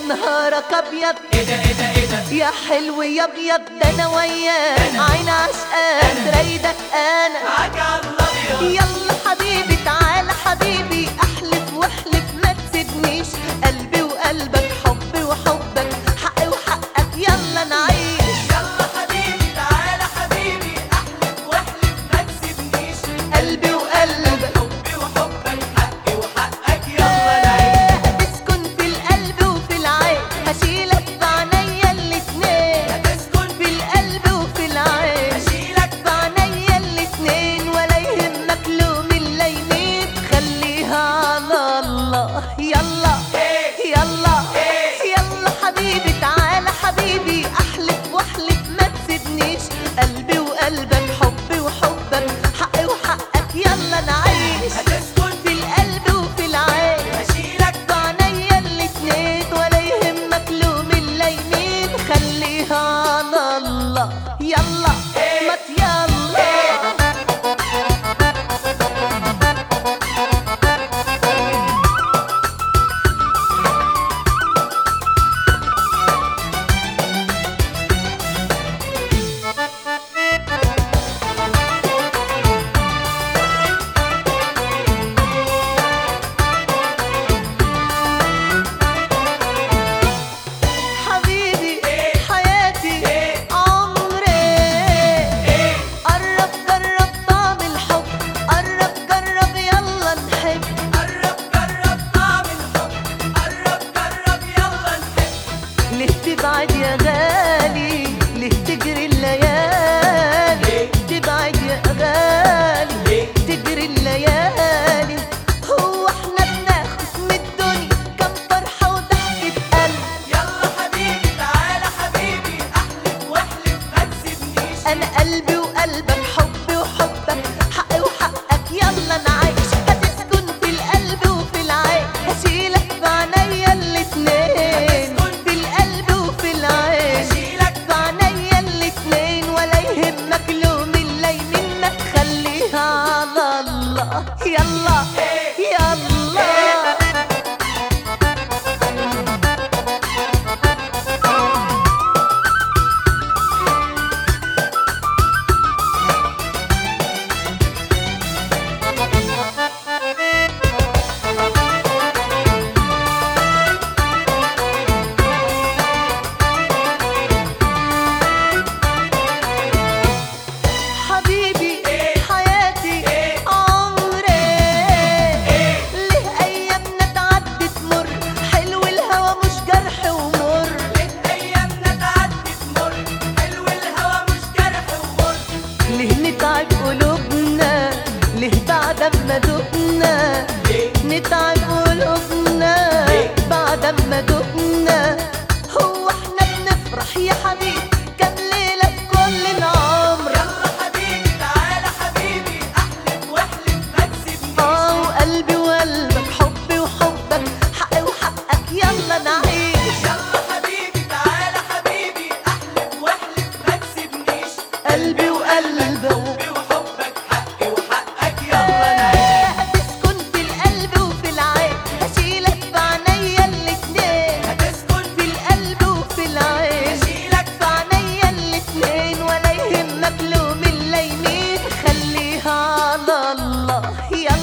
نهارك ابيض ايه ده ايه ده ايه ده يا حلو يا ابيض ده انا وياك عين عشقان رايدك انا معاك على الابيض يلا حبيبي تعالى حبيبي احلف واحلف ما تسيبنيش قلبي وقلبك حبي وحبك حقي وحقك يلا نعيش يلا حبيبي تعالى حبيبي احلف واحلف ما تسيبنيش قلبي وقلبك حبي وحبك حقي وحقك يلا نعيش هتسكن في القلب وفي العين هشيلك بعينيا الاتنين هتسكن في القلب وفي العين اشيلك في عينيا الاتنين ولا يهمك لوم اللي يمين خليها على الله يلا إيه؟ يلا إيه؟ يلا حبيبي تعالى حبيبي احلف واحلف ما تسيبنيش قلبي وقلبك حبي وحبك حقي وحقك يلا نعيش هتسكن في القلب وفي العين اشيلك بعينيا الاتنين ولا يهمك لوم اللي يمين خليها على الله يلا إيه؟ ما يلا حبيبي إيه؟ حياتي إيه؟ عمري ايه قرب جرب طعم الحب قرب جرب يلا نحب قرب جرب طعم الحب قرب جرب يلا نحب ليه تبعد يا غالي ليه تجري الليالي ليه؟ تبعد يا غالي ليه؟ تجري الليالي هو احنا بناخد من الدنيا كم فرحة وضحكة قلب يلا حبيبي تعالى حبيبي احلف واحلف ما تسيبنيش انا قلبي وقلبك حبي وحبك حقي وحقك يلا نعيش هتسكن في القلب وفي العين هشيلك بعينيا الاتنين هتسكن في القلب وفي العين اشيلك بعينيا الاتنين ولا يهمك لوم اللي منك خليها على الله يلا إيه؟ يلا حبيبي إيه؟ حياتي إيه؟ عمري إيه؟ ليه ايامنا تعدي تمر حلو الهوى مش جرح ومر ليه ايامنا تعدي تمر حلو الهوى مش جرح ومر ليه نتعب قلوبنا ليه بعد ما دقنا ليه نتعب قلوبنا ليه؟ بعد ما دقنا هو احنا بنفرح يا حبيبي كام ليلة في كل العمر يلا حبيبي تعالى حبيبي احلف واحلف ما تسيبنيش اه وقلبي وقلبك حبي وحبك حقي وحقك يلا نعيش يلا حبيبي تعالى حبيبي احلف واحلف ما تسيبنيش قلبي وقلبك حبي وحبك حقي وحقك يلا نعيش هتسكن في القلب وفي العين هشيلك بعينيا الاتنين هتسكن في القلب وفي العين اشيلك في عينيا الاتنين ولا يهمك لوم اللي يمين خليها على الله يلا